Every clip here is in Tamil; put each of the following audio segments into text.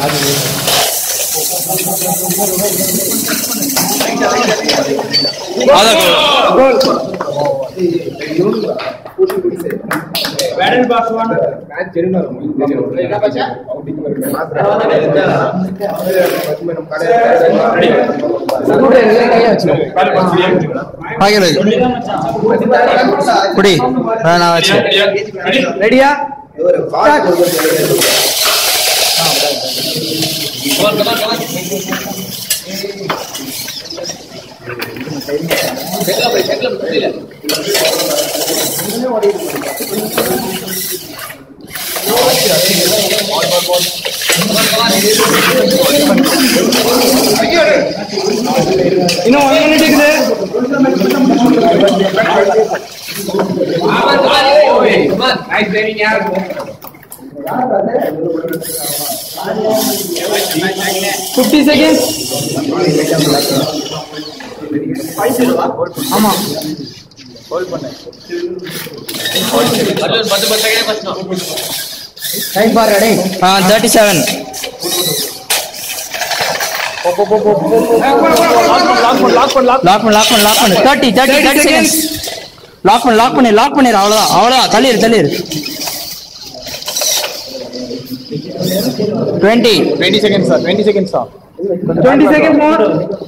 பாக்கிறது குடி ஆ, நான் வச்சு ரெடியா இன்னும் ஒன் மினிட் இருக்குது ஃபிஃப்டி செகண்ட்ஸ் ஆமா டைம் பாரு டேய் ஆ தேர்ட்டி செவன் லாக் பண்ணு லாக் பண்ணு லாக் பண்ணு thirty thirty thirty seconds lock பண்ணு லாக் பண்ணு லாக் பண்ணிடு அவ்வளோதான் அவ்வளோதான் தள்ளிடு தள்ளிடு twenty twenty seconds sir twenty seconds தான் twenty second more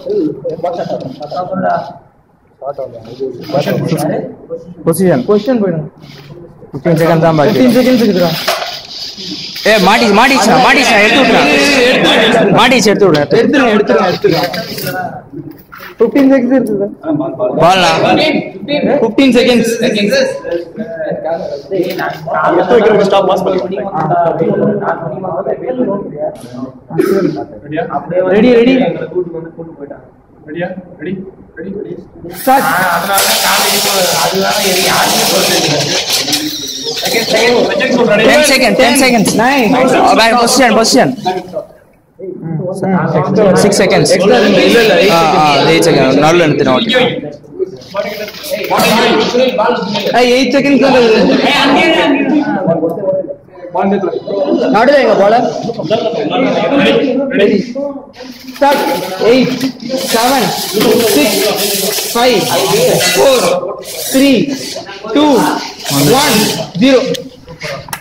position question போயிடும் ஃபிஃப்டீன் செகண்ட் தான் பாக்கி ஃபிஃப்டீன் செகண்ட்ஸ் இருக்குடா ஏ மாட்டி மாட்டிச்சுனா மாட்டிச்சுனா எடுத்து விட்றேன் மாட்டிச்சு எடுத்து விட்றேன் எடுத்துருங்க எடுத்துருங்க எடுத்துருங்க ஃபிஃப்டீன் செகண்ட்ஸ் இருக்குது பால்னா ஃபிஃப்டீன் செகண்ட்ஸ் எடுத்து வைக்கிறதுக்கு ஸ்டாப் பாஸ் பண்ணிக்கலாம் ரெடி ரெடி ரெடியா ready ready ready start ten second ten second nine position position six seconds இல்ல இல்ல ஆ ஆ எயிட் செகண்ட் நடுவில் எடுத்துனேன் ஓகே எயிட் செகண்ட்ஸ் நடுவில் எங்க போல ready start eight seven six five four three two one zero